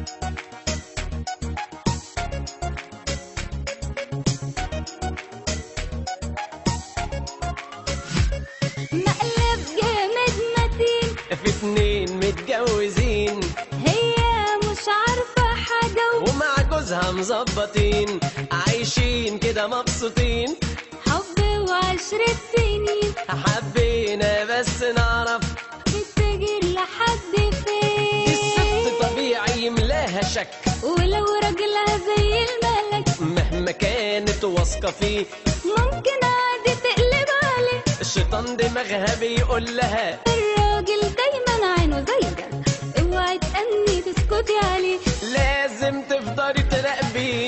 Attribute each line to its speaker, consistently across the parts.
Speaker 1: مقلب جامد متين
Speaker 2: في اتنين متجوزين
Speaker 1: هي مش عارفة حاجة
Speaker 2: ومع جوزها مظبطين عايشين كده مبسوطين
Speaker 1: وحب وعشرة سنين
Speaker 2: حبينا بس نعرف
Speaker 1: تتجر لحد
Speaker 2: دي الست
Speaker 1: فين
Speaker 2: طبيعي يملاها شك
Speaker 1: ولو راجلها زي الملك
Speaker 2: مهما كانت واثقة فيه
Speaker 1: ممكن عادي تقلب عليه
Speaker 2: الشيطان دماغها بيقول لها
Speaker 1: الراجل دايما عينه زايدة اوعي تأني تسكتي عليه
Speaker 2: لازم تفضلي تراقبيه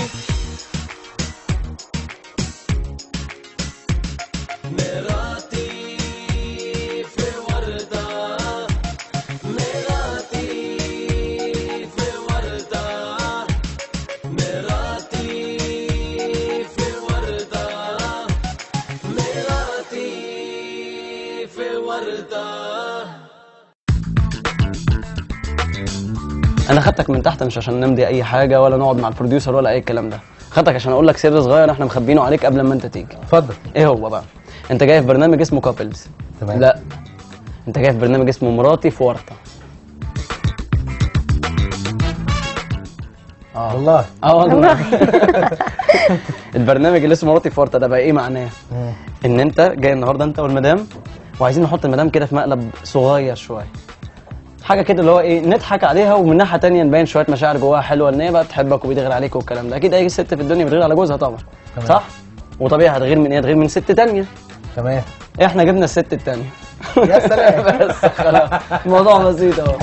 Speaker 2: مراتي في وردة مراتي في وردة مراتي في وردة مراتي في وردة
Speaker 3: انا خدتك من تحت مش عشان نمضي اي حاجه ولا نقعد مع البروديوسر ولا اي الكلام ده خدتك عشان اقول لك سر صغير احنا مخبينه عليك قبل ما انت تيجي
Speaker 4: اتفضل
Speaker 3: ايه هو بقى انت جاي في برنامج اسمه كابلز
Speaker 4: تمام.
Speaker 3: لا انت جاي في برنامج اسمه مراتي في ورطه اه
Speaker 4: والله
Speaker 3: اه والله البرنامج اللي اسمه مراتي في ورطه ده بقى ايه معناه ان انت جاي النهارده انت والمدام وعايزين نحط المدام كده في مقلب صغير شويه حاجه كده اللي هو ايه نضحك عليها ومن ناحيه تانية نبين شويه مشاعر جواها حلوه ان هي بقى بتحبك وبتغير عليك والكلام ده اكيد اي ست في الدنيا بتغير على جوزها طبعا
Speaker 4: تمام.
Speaker 3: صح وطبيعي هتغير من ايه هتغير من ست تانية
Speaker 4: تمام
Speaker 3: احنا جبنا الست التانية
Speaker 4: يا سلام.
Speaker 3: بس خلاص الموضوع بسيط اهو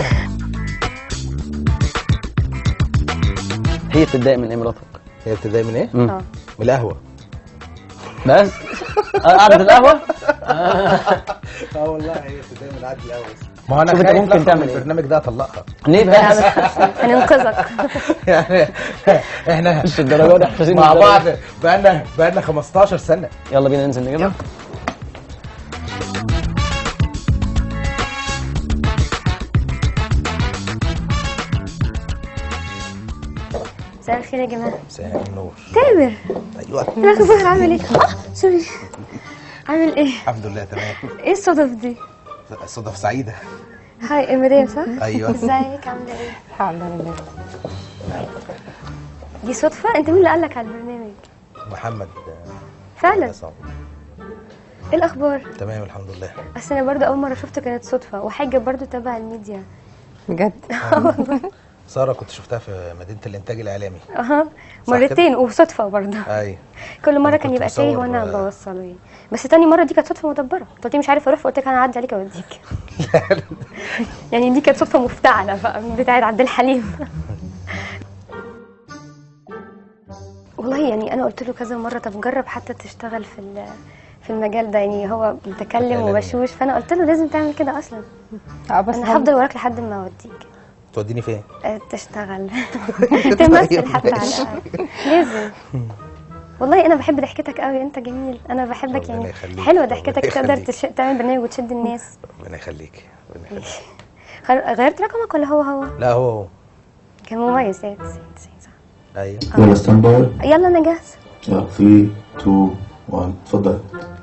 Speaker 3: هي بتتضايق من ايه مراتك
Speaker 4: هي بتضايق من ايه؟
Speaker 3: مم.
Speaker 4: من القهوه
Speaker 3: بس قعدة القهوة
Speaker 4: اه والله هي بتضايق من قعده القهوه ما هو انا
Speaker 3: شوف انت
Speaker 4: خايف
Speaker 3: ممكن
Speaker 4: لما
Speaker 3: تعمل ايه؟
Speaker 4: البرنامج ده اطلقها
Speaker 3: ليه بقى
Speaker 5: هننقذك
Speaker 4: يعني احنا
Speaker 3: مش الدرجة دي حافظين
Speaker 4: مع
Speaker 3: الدرجة
Speaker 4: بعض بقالنا بقالنا 15 سنه
Speaker 3: يلا بينا ننزل نجيبها
Speaker 5: مساء الخير يا جماعه
Speaker 4: مساء النور
Speaker 5: تامر
Speaker 4: ايوه
Speaker 5: ايه الاخبار عامل ايه اه سوري عامل ايه
Speaker 4: الحمد لله تمام
Speaker 5: ايه الصدف دي
Speaker 4: صدف سعيده
Speaker 5: هاي مريم صح
Speaker 4: ايوه
Speaker 5: ازيك عامله ايه
Speaker 6: الحمد لله
Speaker 5: دي صدفه انت مين اللي قال لك على البرنامج
Speaker 4: محمد
Speaker 5: فعلا
Speaker 4: عصام.
Speaker 5: ايه الاخبار
Speaker 4: تمام الحمد لله
Speaker 5: اصل انا برضو اول مره شفته كانت صدفه وحاجه برضو تبع الميديا
Speaker 6: بجد
Speaker 4: ساره كنت شفتها في مدينه الانتاج الاعلامي
Speaker 5: اها
Speaker 4: صح
Speaker 5: مرتين وصدفه برضو
Speaker 4: ايوه
Speaker 5: كل مره
Speaker 4: أنا
Speaker 5: كان
Speaker 4: كنت
Speaker 5: يبقى تايه
Speaker 4: بصور،
Speaker 5: وانا
Speaker 4: آه.
Speaker 5: بوصله يعني بس تاني مره دي كانت صدفه مدبره انت قلت لي مش عارف اروح فقلت لك انا هعدي عليك اوديك يعني دي كانت صدفه مفتعله بقى بتاعت عبد الحليم والله يعني انا قلت له كذا مره طب جرب حتى تشتغل في ال- في المجال ده يعني هو متكلم
Speaker 4: إعلامي.
Speaker 5: وبشوش فانا قلت له لازم تعمل كده اصلا
Speaker 6: اه بس
Speaker 5: انا هفضل وراك لحد ما اوديك
Speaker 4: توديني فين؟
Speaker 5: أه، تشتغل تمثل حتى على الاقل لازم والله انا بحب ضحكتك قوي انت جميل انا بحبك
Speaker 4: ربنا
Speaker 5: يعني
Speaker 4: يخليك،
Speaker 5: حلوه
Speaker 4: ربنا
Speaker 5: ضحكتك تقدر
Speaker 4: يخليك.
Speaker 5: تش... تعمل برنامج وتشد الناس
Speaker 4: ربنا يخليك ربنا يخليك
Speaker 5: خل- غيرت رقمك ولا هو هو
Speaker 4: لا هو هو
Speaker 5: كان مميز يا 90 90 صح
Speaker 4: ايوه
Speaker 7: يلا ستاند باي
Speaker 5: يلا انا جاهزه
Speaker 7: يلا 3 2 1 اتفضل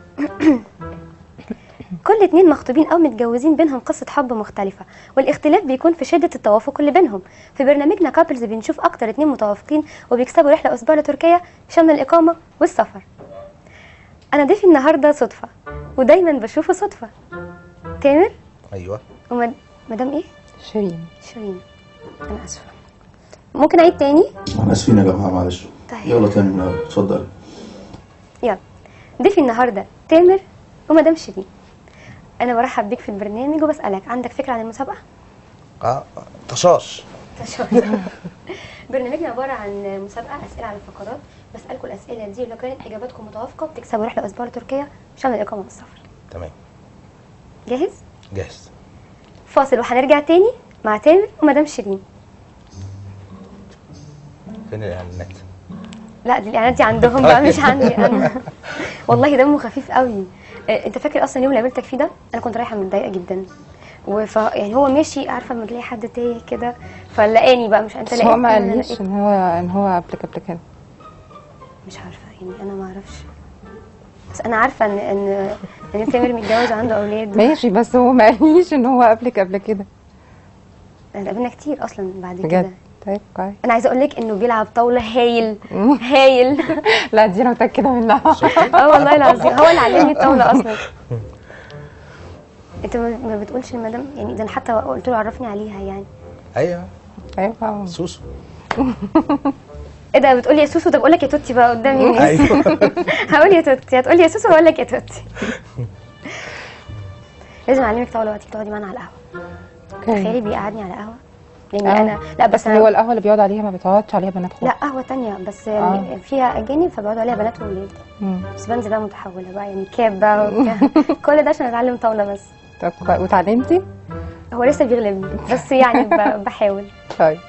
Speaker 5: كل اتنين مخطوبين او متجوزين بينهم قصة حب مختلفة والاختلاف بيكون في شدة التوافق اللي بينهم في برنامجنا كابلز بنشوف اكتر اتنين متوافقين وبيكسبوا رحلة اسبوع لتركيا شمل الاقامة والسفر انا ضيفي النهاردة صدفة ودايما بشوفه صدفة تامر
Speaker 4: ايوه
Speaker 5: ومدام ايه
Speaker 6: شيرين
Speaker 5: شيرين انا اسفة ممكن اعيد تاني
Speaker 7: احنا اسفين يا جماعه معلش
Speaker 5: طيب.
Speaker 7: يلا تاني من الأول. اتفضل
Speaker 5: يلا ضيفي النهارده تامر ومدام شيرين انا برحب بيك في البرنامج وبسالك عندك فكره عن المسابقه
Speaker 4: اه طشاش
Speaker 5: برنامجنا عباره عن مسابقه اسئله على الفقرات بسالكم الاسئله دي ولو كانت اجاباتكم متوافقه بتكسبوا رحله اسبوع لتركيا شامل الاقامه والسفر
Speaker 4: تمام
Speaker 5: جاهز
Speaker 4: جاهز
Speaker 5: فاصل وهنرجع تاني مع تامر ومدام شيرين
Speaker 4: فين الاعلانات
Speaker 5: لا دي الاعلانات دي عندهم بقى مش عندي انا والله دمه خفيف قوي آه، انت فاكر اصلا اليوم اللي قابلتك فيه ده انا كنت رايحه متضايقه جدا وف يعني هو ماشي عارفه لما تلاقي حد تايه كده فلقاني بقى مش انت
Speaker 6: بس هو ما
Speaker 5: لقيتني وأنا
Speaker 6: قاليش
Speaker 5: لقيت-
Speaker 6: ان هو ان هو قبلك قبل كده
Speaker 5: مش عارفه يعني انا ما اعرفش بس انا عارفه ان ان ان تامر متجوز وعنده اولاد
Speaker 6: ماشي بس هو ما قاليش ان هو قبلك قبل كده
Speaker 5: قابلنا كتير اصلا بعد
Speaker 6: بجد
Speaker 5: كده
Speaker 6: طيب كويس
Speaker 5: انا عايزه اقول لك انه بيلعب طاوله هايل هايل
Speaker 6: لا دي انا متاكده منها
Speaker 5: اه والله العظيم هو اللي علمني الطاوله اصلا انت ما ما بتقولش المدام يعني ده انا حتى قلت له عرفني عليها يعني
Speaker 4: ايوه
Speaker 6: ايوه
Speaker 4: سوسو
Speaker 5: ايه ده بتقولي يا سوسو طب اقول لك يا توتي بقى قدام الناس
Speaker 4: ايوه
Speaker 5: هقول يا توتي هتقولي يا سوسو هقول لك يا توتي لازم اعلمك طاوله وقتك تقعدي معانا على القهوه تخيلي بيقعدني على قهوه يعني
Speaker 6: آه.
Speaker 5: انا لا بس
Speaker 6: هو
Speaker 5: انا
Speaker 6: القهوه اللي بيقعد عليها ما بيتقعدش عليها بنات
Speaker 5: لا
Speaker 6: خالص
Speaker 5: قهوه تانية بس
Speaker 6: آه.
Speaker 5: فيها اجانب فبيقعدوا عليها بنات وولاد
Speaker 6: مم.
Speaker 5: بس بنزل بقى متحوله بقى يعني كاب بقى وبتاع. كل ده عشان اتعلم طاوله بس
Speaker 6: طب كويس. وتعلمتي
Speaker 5: هو لسه بيغلبني بس يعني ب- بحاول
Speaker 6: طيب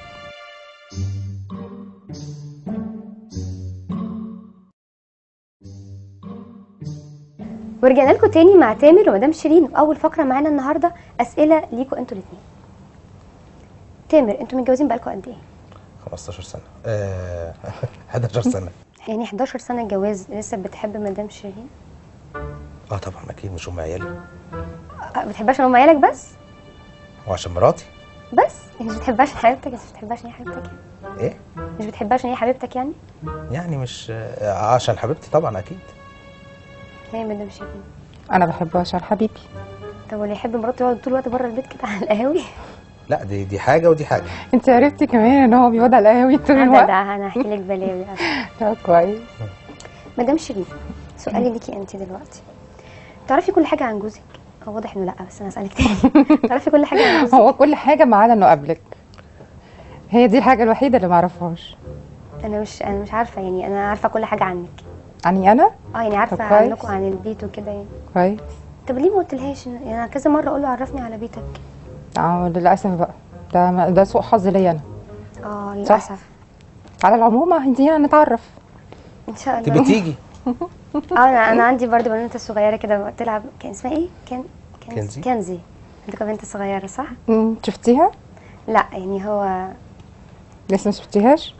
Speaker 5: ورجعنا لكم تاني مع تامر ومدام شيرين واول فقره معانا النهارده اسئله ليكوا انتوا الاثنين تامر انتوا متجوزين بقالكم قد ايه
Speaker 4: 15 سنه آه 11 سنه
Speaker 5: يعني 11 سنه جواز لسه بتحب مدام شيرين
Speaker 4: اه طبعا اكيد مش ام عيالي
Speaker 5: أه، بتحبهاش عشان هم عيالك بس
Speaker 4: وعشان مراتي
Speaker 5: بس يعني مش بتحبهاش عشان حبيبتك مش بتحبهاش عشان هي حبيبتك يعني
Speaker 4: ايه
Speaker 5: مش بتحبها عشان هي حبيبتك يعني
Speaker 4: يعني مش آه عشان حبيبتي طبعا اكيد
Speaker 5: هي مدام شيرين
Speaker 6: انا بحبه عشان حبيبي
Speaker 5: طب واللي يحب مراته يقعد طول الوقت بره البيت كده على القهاوي
Speaker 4: لا دي دي حاجه ودي حاجه
Speaker 6: انت عرفتي كمان ان هو بيقعد على القهوه طول
Speaker 5: ده
Speaker 6: الوقت
Speaker 5: ده انا هحكي لك بلاوي
Speaker 6: طب كويس
Speaker 5: مدام شيرين سؤالي ليكي انت دلوقتي تعرفي كل حاجه عن جوزك هو واضح انه لا بس انا اسالك تاني تعرفي كل حاجه عن جوزك
Speaker 6: هو كل حاجه ما عدا انه قبلك هي دي الحاجه الوحيده اللي ما اعرفهاش
Speaker 5: انا مش انا مش عارفه يعني انا عارفه كل حاجه عنك
Speaker 6: عني انا
Speaker 5: اه يعني عارفه
Speaker 6: طب كويس.
Speaker 5: عنكم عن البيت وكده يعني
Speaker 6: كويس
Speaker 5: طب ليه ما قلتلهاش يعني انا كذا مره اقول له عرفني على بيتك
Speaker 6: اه للاسف بقى ده ده سوء حظ ليا انا
Speaker 5: اه للاسف
Speaker 6: على العموم عايزين نتعرف
Speaker 5: ان شاء
Speaker 4: تبقى
Speaker 5: الله
Speaker 4: تيجي
Speaker 5: اه انا انا عندي برضه بنوته صغيره كده بتلعب كان اسمها ايه كان
Speaker 4: كنزي؟
Speaker 5: كنزي عندكم بنت صغيره صح
Speaker 6: مم، شفتيها
Speaker 5: لا يعني هو
Speaker 6: لسه ما شفتيهاش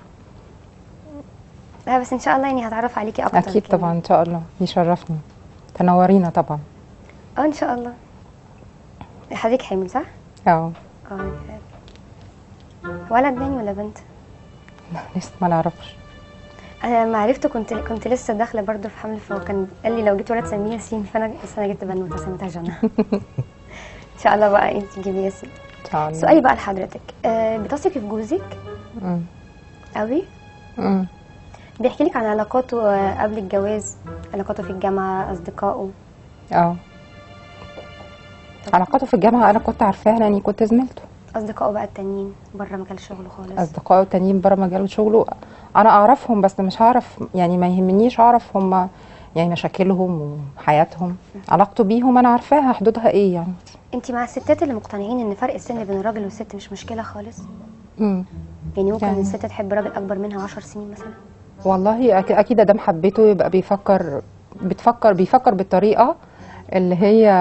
Speaker 5: لا بس ان شاء الله يعني هتعرف عليكي اكتر
Speaker 6: اكيد
Speaker 5: كده.
Speaker 6: طبعا ان شاء الله يشرفني تنورينا طبعا
Speaker 5: اه ان شاء الله حضرتك حامل صح
Speaker 6: اه
Speaker 5: اه ولد يعني ولا بنت
Speaker 6: لسه ما نعرفش
Speaker 5: انا لما عرفته كنت كنت لسه داخله برضه في حمل فهو كان قال لي لو جبت ولد سميه ياسين فانا بس انا جبت بنوته سميتها جنى ان شاء الله بقى انت تجيبي ياسين
Speaker 6: ان شاء الله
Speaker 5: سؤالي بقى لحضرتك أه بتثقي في جوزك
Speaker 6: مم.
Speaker 5: قوي
Speaker 6: مم.
Speaker 5: بيحكي لك عن علاقاته آه، قبل الجواز علاقاته في الجامعه اصدقائه
Speaker 6: اه علاقاته في الجامعه انا كنت عارفاها لاني كنت زميلته
Speaker 5: اصدقائه بقى التانيين بره مجال شغله خالص
Speaker 6: اصدقائه التانيين بره مجال شغله انا اعرفهم بس مش هعرف يعني ما يهمنيش اعرف هم يعني مشاكلهم وحياتهم علاقته بيهم انا عارفاها حدودها ايه يعني
Speaker 5: انت مع الستات اللي مقتنعين ان فرق السن بين الراجل والست مش مشكله خالص
Speaker 6: مم.
Speaker 5: يعني ممكن
Speaker 6: يعني-
Speaker 5: الست تحب راجل اكبر منها 10 سنين مثلا
Speaker 6: والله أك- اكيد ادام حبيته يبقى بيفكر بتفكر بيفكر بالطريقه اللي هي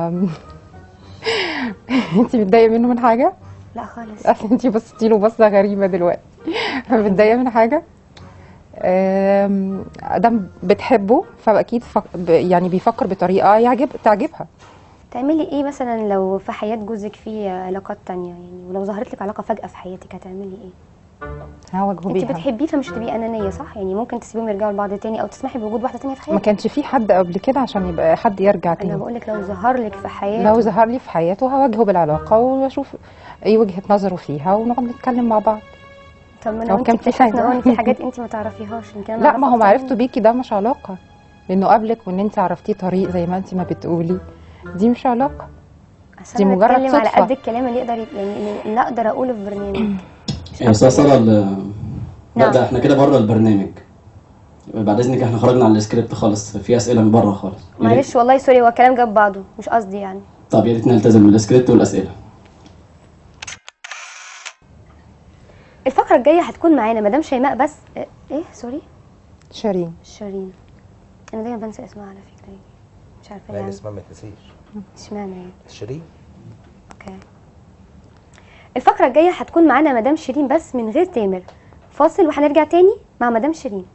Speaker 6: انت متضايقه منه من حاجه
Speaker 5: لا خالص
Speaker 6: اصل انت بصيتي له بصه غريبه دلوقتي متضايقه من حاجه آم، ادام بتحبه فاكيد فك... ب- يعني بيفكر بطريقه يعجب تعجبها
Speaker 5: تعملي ايه مثلا لو في حياه جوزك في علاقات تانية يعني ولو ظهرت لك علاقه فجاه في حياتك هتعملي ايه
Speaker 6: هواجهه
Speaker 5: انت
Speaker 6: بيها
Speaker 5: بتحبيه فمش هتبقي انانيه صح يعني ممكن تسيبيهم يرجعوا لبعض تاني او تسمحي بوجود واحده تانية في
Speaker 6: ما
Speaker 5: حياتك
Speaker 6: كانش في حد قبل كده عشان يبقى حد يرجع
Speaker 5: انا
Speaker 6: تاني
Speaker 5: بقول لك لو ظهر لك في حياتك
Speaker 6: لو ظهر لي في حياته هواجهه بالعلاقه واشوف ايه وجهه نظره فيها ونقعد نتكلم مع بعض
Speaker 5: طب ما انا
Speaker 6: لو
Speaker 5: وانت
Speaker 6: كان في
Speaker 5: اكتشفنا
Speaker 6: حاجة.
Speaker 5: اهو ان في حاجات انت ما تعرفيهاش يمكن انا
Speaker 6: لا
Speaker 5: أعرف
Speaker 6: ما هو
Speaker 5: أكتر
Speaker 6: معرفته
Speaker 5: منك.
Speaker 6: بيكي ده مش علاقه لانه قبلك وان انت عرفتيه طريق زي ما انت ما بتقولي دي مش علاقه
Speaker 5: عشان
Speaker 6: دي
Speaker 5: أنا
Speaker 6: مجرد
Speaker 5: بتكلم على
Speaker 6: صدفة.
Speaker 5: قد الكلام اللي يقدر يت- يعني اللي اقدر اقوله في برنامج
Speaker 8: يا استاذ ساره ال- لا
Speaker 5: نعم.
Speaker 8: ده احنا كده بره البرنامج بعد اذنك احنا خرجنا عن السكريبت خالص في اسئله من بره خالص يا ريت-
Speaker 5: معلش والله سوري هو الكلام جاب بعضه مش قصدي يعني
Speaker 8: طب يا ريت نلتزم بالسكريبت والاسئله
Speaker 5: الفقره الجايه هتكون معانا مدام شيماء بس اه، ايه سوري
Speaker 6: شيرين
Speaker 5: شيرين انا دايما بنسى اسمها على فكره مش عارفه
Speaker 4: لان
Speaker 5: يعني
Speaker 4: اسمها ما تنسيش
Speaker 5: اشمعنى يعني
Speaker 4: شيرين
Speaker 5: اوكي الفقرة الجاية هتكون معانا مدام شيرين بس من غير تامر فاصل وهنرجع تاني مع مدام شيرين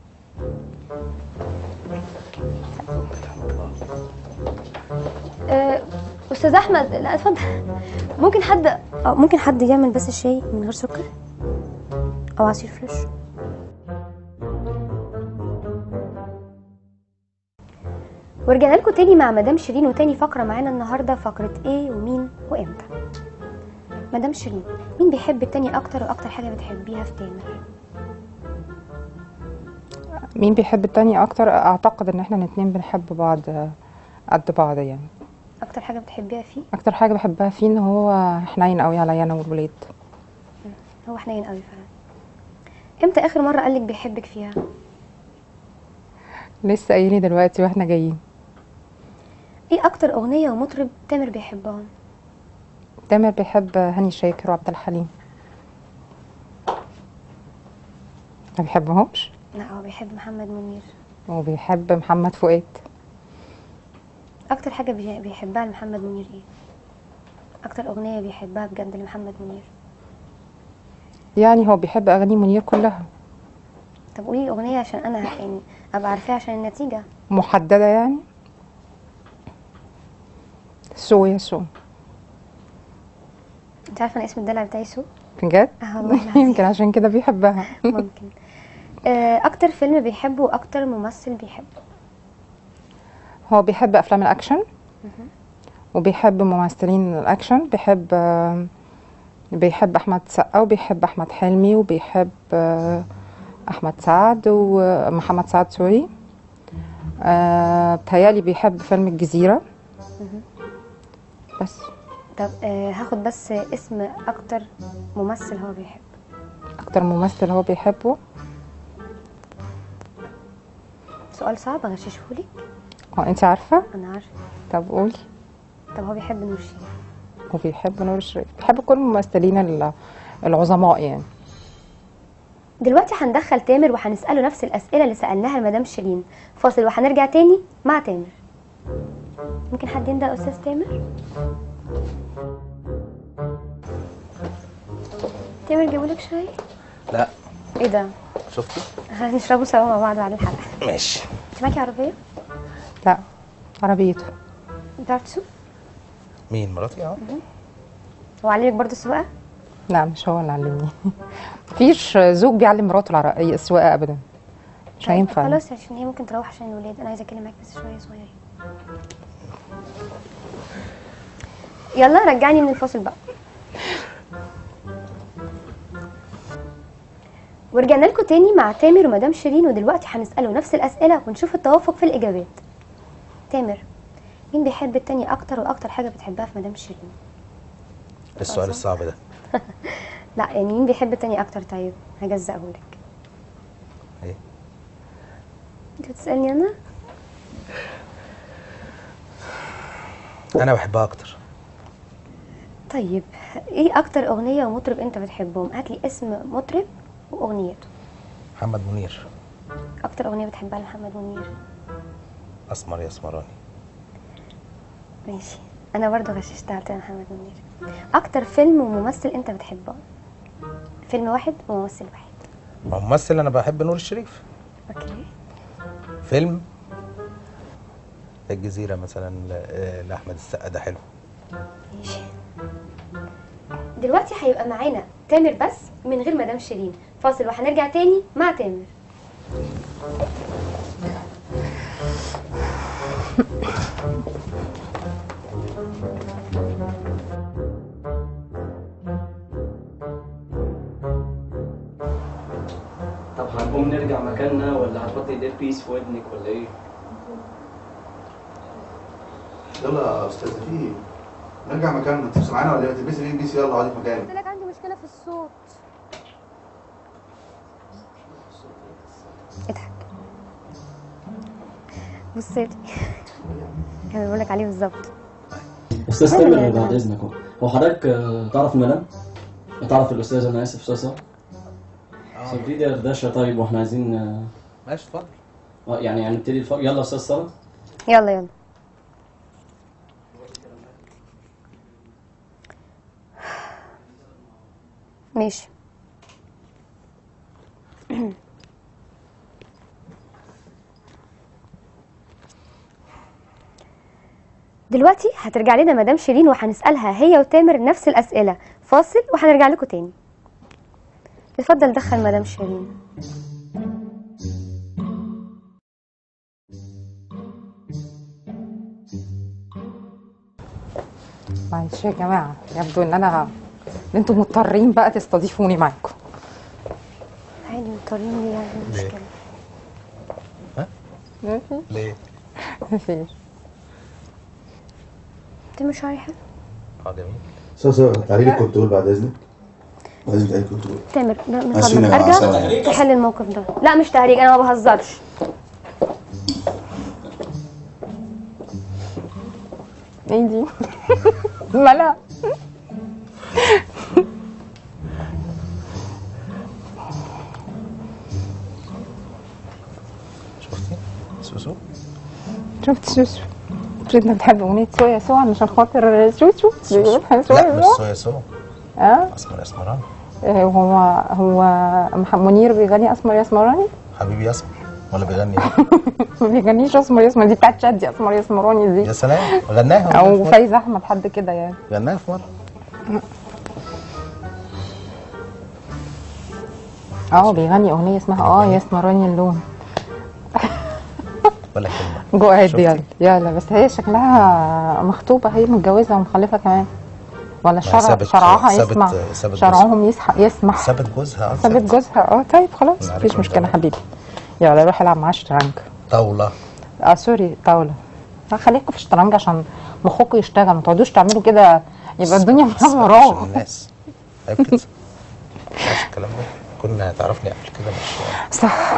Speaker 5: آه، استاذ احمد لا اتفضل ممكن حد آه، ممكن حد يعمل بس الشاي من غير سكر او عصير فريش ورجعنا لكم تاني مع مدام شيرين وتاني فقرة معانا النهاردة فقرة ايه ومين وامتى مدام شيرين مين بيحب التاني اكتر واكتر حاجة بتحبيها في تامر
Speaker 6: مين بيحب التاني اكتر اعتقد ان احنا الاتنين بنحب بعض آه، قد بعض يعني
Speaker 5: اكتر حاجة بتحبيها فيه
Speaker 6: اكتر حاجه بحبها فيه ان هو حنين قوي عليا انا والولاد
Speaker 5: هو حنين قوي فعلا امتى اخر مرة قالك بيحبك فيها
Speaker 6: لسه قايلي دلوقتي واحنا جايين
Speaker 5: ايه اكتر اغنية ومطرب تامر بيحبهم
Speaker 6: تامر بيحب هاني شاكر وعبد الحليم ما بيحبهمش
Speaker 5: لا هو بيحب محمد منير
Speaker 6: وبيحب محمد فؤاد
Speaker 5: اكتر حاجة بي- بيحبها لمحمد منير ايه اكتر اغنية بيحبها بجد لمحمد منير
Speaker 6: يعني هو بيحب اغاني منير كلها
Speaker 5: طب قولي لي اغنية عشان انا يعني ابقى عارفاها عشان النتيجة
Speaker 6: محدده يعني سو يا سو
Speaker 5: انت عارفة انا اسم الدلع بتاعي سو
Speaker 6: بجد
Speaker 5: اه والله العظيم.
Speaker 6: يمكن عشان كده بيحبها
Speaker 5: ممكن آه، اكتر فيلم بيحبه واكتر ممثل بيحبه
Speaker 6: هو بيحب افلام الاكشن وبيحب ممثلين الاكشن بيحب آه، بيحب احمد سقا وبيحب احمد حلمي وبيحب آه، احمد سعد ومحمد سعد سوري آه، بتهيالي بيحب فيلم الجزيرة بس
Speaker 5: طب آه، هاخد بس اسم اكتر ممثل هو بيحب
Speaker 6: اكتر ممثل هو بيحبه
Speaker 5: سؤال صعب اغششهولك
Speaker 6: هو انت عارفة
Speaker 5: انا عارفه
Speaker 6: طب قولي
Speaker 5: طب هو بيحب نور الشريف
Speaker 6: وبيحب نور الشريف بيحب كل الممثلين ال- العظماء يعني
Speaker 5: دلوقتي هندخل تامر وهنساله نفس الاسئله اللي سالناها لمدام شيرين فاصل وهنرجع تاني مع تامر ممكن حد يندى استاذ تامر تامر جابولك شاي
Speaker 4: لا
Speaker 5: ايه ده
Speaker 4: شفتي
Speaker 5: هنشربه سوا مع بعض بعد الحلقه
Speaker 4: ماشي
Speaker 5: انت معاكي عربيه
Speaker 6: لا عربيته
Speaker 5: بتعرف تسوق
Speaker 4: مين مراتي اه
Speaker 5: هو علمك برضه السواقه
Speaker 6: لا مش هو اللي علمني مفيش زوج بيعلم مراته العر- السواقه ابدا مش
Speaker 5: طيب
Speaker 6: هينفع
Speaker 5: خلاص عشان هي ممكن تروح عشان الولاد انا عايزه اتكلم معاك بس شويه صغيرين يلا رجعني من الفاصل بقى ورجعنا لكم تاني مع تامر ومدام شيرين ودلوقتي هنسأله نفس الأسئلة ونشوف التوافق في الإجابات تامر مين بيحب التاني أكتر وأكتر حاجة بتحبها في مدام شيرين
Speaker 4: السؤال الصعب ده
Speaker 5: لا يعني مين بيحب التاني أكتر طيب هجزقهولك
Speaker 4: ايه
Speaker 5: انت بتسألني أنا
Speaker 4: انا بحبها اكتر
Speaker 5: طيب ايه اكتر اغنيه ومطرب انت بتحبهم هات لي اسم مطرب واغنيته
Speaker 4: محمد منير
Speaker 5: اكتر اغنيه بتحبها لمحمد منير
Speaker 4: اسمر يا اسمراني
Speaker 5: ماشي انا برضو غششتها قلت لها محمد منير اكتر فيلم وممثل انت بتحبه فيلم واحد وممثل واحد
Speaker 4: مع ممثل انا بحب نور الشريف
Speaker 5: اوكي
Speaker 4: فيلم الجزيرة مثلا ل- لأحمد السقا ده حلو
Speaker 5: ماشي دلوقتي هيبقى معانا تامر بس من غير مدام شيرين فاصل وهنرجع تاني مع تامر
Speaker 8: طب هنقوم نرجع مكاننا ولا هتحط ايديك بيس في ودنك ولا ايه؟
Speaker 7: يلا يا استاذ في نرجع مكاننا انت سامعانا ولا ايه؟ تلبسي الام بي سي يلا اقعدي في مكانك
Speaker 5: لك عندي مشكله في الصوت اضحك بص لي كان بيقول لك عليه بالظبط
Speaker 8: استاذ
Speaker 5: حلو
Speaker 8: تامر
Speaker 5: يا
Speaker 8: بعد
Speaker 5: جماعة.
Speaker 8: اذنك اهو هو حضرتك آه، تعرف المدام؟ تعرف الاستاذ انا اسف استاذ صح؟ طب دي دردشه طيب واحنا عايزين آه،
Speaker 4: ماشي اتفضل
Speaker 8: آه، يعني هنبتدي الفرق يلا استاذ ساره
Speaker 5: يلا يلا ماشي دلوقتي هترجع لنا مدام شيرين وهنسألها هي وتامر نفس الأسئلة فاصل وهنرجع لكم تاني اتفضل دخل مدام شيرين
Speaker 6: معلش يا جماعه يبدو ان انا ان انتوا مضطرين بقى تستضيفوني معاكم
Speaker 5: عادي مضطرين ليه يعني
Speaker 7: ليه؟
Speaker 5: مشكلة
Speaker 7: ليه؟
Speaker 6: مفيش
Speaker 5: تامر شعري حلو
Speaker 7: اه جميل سو سو تعالي لي كنترول بعد اذنك بعد اذنك تعالي كنترول
Speaker 5: تامر من
Speaker 7: عشرين
Speaker 5: فضلك
Speaker 7: يا
Speaker 5: ارجع
Speaker 7: عسل.
Speaker 5: تحل الموقف ده لا مش تهريج انا ما بهزرش
Speaker 6: ايه دي مالها
Speaker 7: شفتي؟ سوسو
Speaker 6: شفت شوشو مش انت بتحب اغنية سويا يا سوى عشان خاطر شوشو بيقول
Speaker 7: لا
Speaker 6: سويا
Speaker 7: مش
Speaker 6: يا
Speaker 7: صويا سو
Speaker 6: اه
Speaker 7: اسمر اسمراني
Speaker 6: إيه، هو هو مح- منير بيغني اسمر يا اسمراني
Speaker 7: حبيبي اسمر ولا بيغني
Speaker 6: ما بيغنيش اسمر يا اسمر دي بتاعت شادي اسمر يا اسمراني
Speaker 7: يا
Speaker 6: دي
Speaker 7: سلام غناها
Speaker 6: او
Speaker 7: والله في مرة.
Speaker 6: فايز احمد حد كده يعني
Speaker 7: غناها في مره
Speaker 6: اه بيغني اغنيه اسمها اه يا اسمراني اللون
Speaker 7: ولا كلمه
Speaker 6: جو اهيد
Speaker 7: شفتي؟
Speaker 6: يلا يلا بس هي شكلها مخطوبه هي متجوزه ومخلفه كمان ولا الشرع
Speaker 7: سابت-
Speaker 6: شرعها
Speaker 7: سابت-
Speaker 6: يسمع
Speaker 7: سابت
Speaker 6: شرعهم يسح يسمح
Speaker 7: سابت جوزها
Speaker 6: سابت جوزها اه طيب خلاص
Speaker 7: أنا
Speaker 6: مفيش
Speaker 7: عارف
Speaker 6: مشكله
Speaker 7: طبعا.
Speaker 6: حبيبي يلا روح العب معاه شطرنج
Speaker 7: طاوله
Speaker 6: اه سوري طاوله لا خليكم في الشطرنج عشان مخكم يشتغل ما تقعدوش تعملوا كده يبقى الدنيا
Speaker 7: بس عشان
Speaker 6: منوراهم
Speaker 7: الناس عيب كده مش الكلام ده كنا تعرفني قبل كده مش
Speaker 6: صح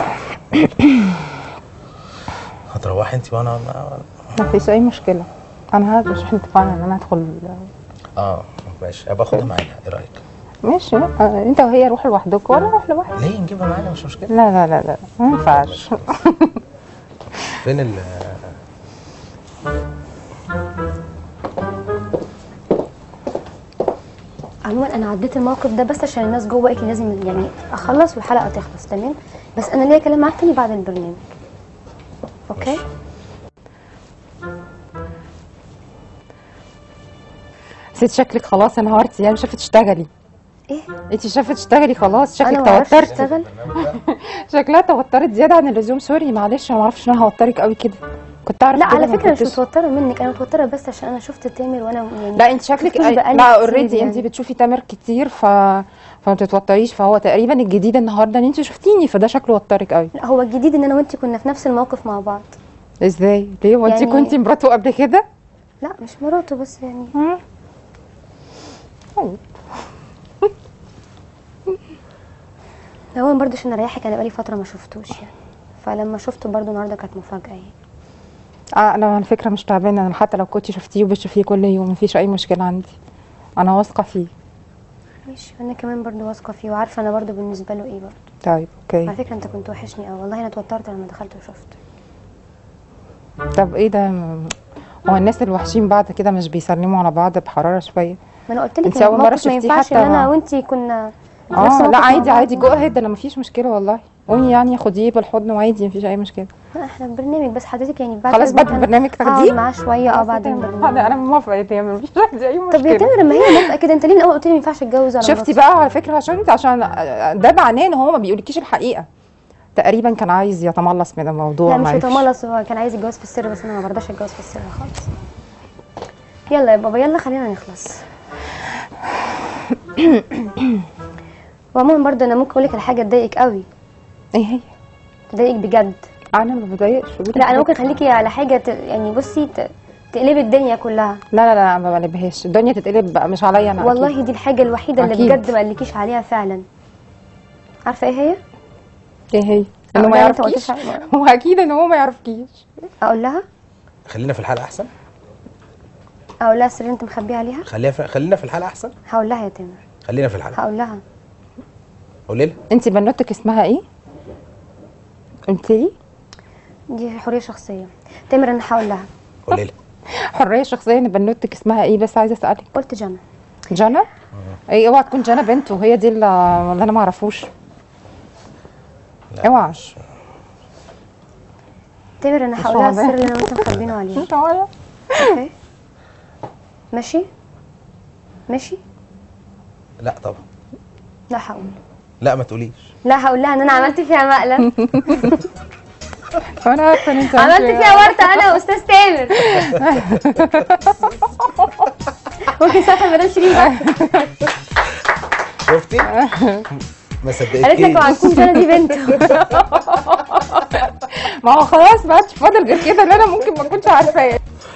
Speaker 7: هتروحي انت وانا وانا
Speaker 6: مفيش اي مشكله انا هلبس احنا اتفقنا ان انا ادخل
Speaker 7: اه ماشي ابقى خدها معانا ايه رايك؟
Speaker 6: ماشي لا آه، انت وهي روحوا لوحدكم وانا اروح لوحدي
Speaker 7: ليه نجيبها معانا مش مشكله
Speaker 6: لا لا لا لا ما ينفعش
Speaker 7: فين ال
Speaker 5: عموما انا عديت الموقف ده بس عشان الناس جوه قالت لي لازم يعني اخلص والحلقه تخلص تمام بس انا ليا كلام معاك تاني بعد البرنامج اوكي
Speaker 6: ست شكلك خلاص انهارتي يعني مش عارفه تشتغلي
Speaker 5: ايه
Speaker 6: انت مش عارفه تشتغلي خلاص
Speaker 5: انا
Speaker 6: شكلك
Speaker 5: ما اعرفش
Speaker 6: توترتي
Speaker 5: اشتغل
Speaker 6: شكلها توترت زياده عن اللزوم سوري معلش انا ما اعرفش ان انا هوترك قوي كده كنت اعرف
Speaker 5: لا
Speaker 6: كده
Speaker 5: على
Speaker 6: ما
Speaker 5: فكره مش
Speaker 6: كنتش-
Speaker 5: متوتره منك انا متوتره بس عشان انا شفت تامر وانا يعني
Speaker 6: لا انت شكلك
Speaker 5: شفتوش بقالي
Speaker 6: لا
Speaker 5: كتير
Speaker 6: اوريدي
Speaker 5: يعني.
Speaker 6: انت بتشوفي تامر كتير ف فما تتوتريش فهو تقريبا الجديد النهارده ان انت شفتيني فده شكله وترك قوي
Speaker 5: لا هو الجديد ان انا وانت كنا في نفس الموقف مع بعض
Speaker 6: ازاي ليه وانت
Speaker 5: يعني-
Speaker 6: كنتي مراته قبل كده
Speaker 5: لا مش مراته بس يعني
Speaker 6: مم. طيب
Speaker 5: هو برضه عشان اريحك انا بقالي فتره ما شفتوش يعني فلما شفته برضه النهارده كانت مفاجاه يعني
Speaker 6: آه انا على فكره مش تعبانه انا حتى لو كنت شفتيه وبتشوفيه كل يوم مفيش اي مشكله عندي انا واثقه فيه
Speaker 5: ماشي انا كمان برضه واثقه فيه وعارفه انا برضه بالنسبه له ايه برضه
Speaker 6: طيب
Speaker 5: على
Speaker 6: اوكي
Speaker 5: فكره انت كنت وحشني قوي والله انا اتوترت لما دخلت وشفت
Speaker 6: طب ايه ده م- هو الناس الوحشين بعد كده مش بيسلموا على بعض بحراره شويه
Speaker 5: ما انا قلت لك
Speaker 6: انت
Speaker 5: إن
Speaker 6: أول مرة
Speaker 5: الموقف ما
Speaker 6: شفتيه
Speaker 5: ينفعش
Speaker 6: حتى
Speaker 5: ان انا
Speaker 6: مع-
Speaker 5: وانت كنا في نفس
Speaker 6: اه
Speaker 5: الموقف
Speaker 6: لا
Speaker 5: مع
Speaker 6: عادي
Speaker 5: بعض.
Speaker 6: عادي جو اهيد انا مفيش مشكله والله قومي يعني خديه بالحضن وعادي مفيش اي مشكله
Speaker 5: لا احنا في برنامج بس حضرتك يعني بعد
Speaker 6: خلاص
Speaker 5: إذنك
Speaker 6: بعد
Speaker 5: أنا
Speaker 6: البرنامج
Speaker 5: هقعد
Speaker 6: تاخديه
Speaker 5: معاه شويه اه بعد
Speaker 6: هذا
Speaker 5: البرنامج
Speaker 6: انا موافقه يا تامر مفيش عندي اي
Speaker 5: طب يا
Speaker 6: مشكله
Speaker 5: تامر لما هي موافقه كده انت ليه من الاول قلت لي ما ينفعش اتجوز على
Speaker 6: شفتي
Speaker 5: مراتي؟
Speaker 6: بقى على فكره عشان انت عشان ده معناه ان هو ما بيقولكيش الحقيقه تقريبا كان عايز يتملص من الموضوع
Speaker 5: لا مش
Speaker 6: معرفش.
Speaker 5: يتملص هو كان عايز يتجوز في السر بس انا ما برضاش اتجوز في السر خالص يلا يا بابا يلا خلينا نخلص وعموما برضه انا ممكن اقول لك على حاجه تضايقك قوي
Speaker 6: ايه هي
Speaker 5: تضايقك بجد
Speaker 6: انا ما بضايقش قولي
Speaker 5: لا انا
Speaker 6: حاجة.
Speaker 5: ممكن اخليكي على حاجه ت... يعني بصي ت... تقلبي الدنيا كلها
Speaker 6: لا لا لا ما بقلبهاش الدنيا تتقلب بقى مش عليا انا
Speaker 5: والله
Speaker 6: أكيد.
Speaker 5: دي الحاجه الوحيده اللي
Speaker 6: أكيد.
Speaker 5: بجد ما قالكيش عليها فعلا عارفه ايه هي
Speaker 6: ايه هي انه ما
Speaker 5: لا، أنت ما
Speaker 6: يعرفكيش
Speaker 5: قلتش عليها.
Speaker 6: هو اكيد ان هو ما يعرفكيش
Speaker 5: اقول لها
Speaker 7: خلينا في الحلقه احسن
Speaker 5: اقول لها السر اللي انت مخبيه عليها
Speaker 7: خلينا في... خلينا في الحلقه احسن
Speaker 5: هقول لها يا تامر
Speaker 7: خلينا في الحلقه
Speaker 5: هقول لها
Speaker 7: قولي لها
Speaker 6: انت بنوتك اسمها ايه قلت لي
Speaker 5: دي حريه شخصيه تامر انا هقول لها
Speaker 7: قولي لها
Speaker 6: حريه شخصيه ان بنوتك اسمها ايه بس عايزه اسالك
Speaker 5: قلت جنى
Speaker 6: جنى ايه اوعى تكون جانا بنته هي دي اللي اللي انا ما اعرفوش
Speaker 9: لا،
Speaker 6: اوعى.
Speaker 9: مش-
Speaker 5: تامر انا
Speaker 6: مش
Speaker 5: هقولها
Speaker 6: واضح.
Speaker 5: السر اللي انا وانت مخبينه عليه
Speaker 6: مش عارفة.
Speaker 5: اوكي ماشي ماشي
Speaker 9: لا طبعا
Speaker 5: لا هقول
Speaker 9: لا ما تقوليش
Speaker 5: لا هقول لها ان انا عملت فيها مقلب
Speaker 6: انا عارفه ان انت
Speaker 5: عملت فيها ورطه انا واستاذ تامر ممكن ساعتها مدام شيرين بقى.
Speaker 9: شفتي ما صدقتيش
Speaker 5: قالت لك اوعى تكون جانا دي بنته
Speaker 6: ما هو خلاص ما عادش فاضل غير كده اللي انا ممكن ما اكونش عارفاه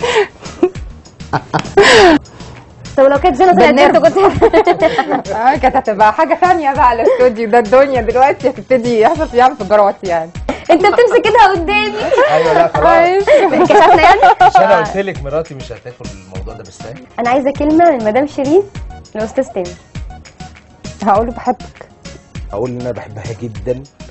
Speaker 5: طب لو كانت جانا طلعت
Speaker 6: بالنرف.
Speaker 5: بنته كنت
Speaker 6: آه، كانت هتبقى حاجه ثانيه بقى الاستوديو ده الدنيا دلوقتي هتبتدي يحصل فيها انفجارات يعني
Speaker 5: انت بتمسك كده قدامي
Speaker 9: ايوه لا خلاص
Speaker 5: كشفنا يعني
Speaker 9: مش انا قلت لك مراتي مش هتاخد الموضوع ده بالسهل
Speaker 5: انا عايزه كلمه من مدام شيرين لاستاذ تامر
Speaker 6: هقول له بحبك
Speaker 9: اقول ان انا بحبها جدا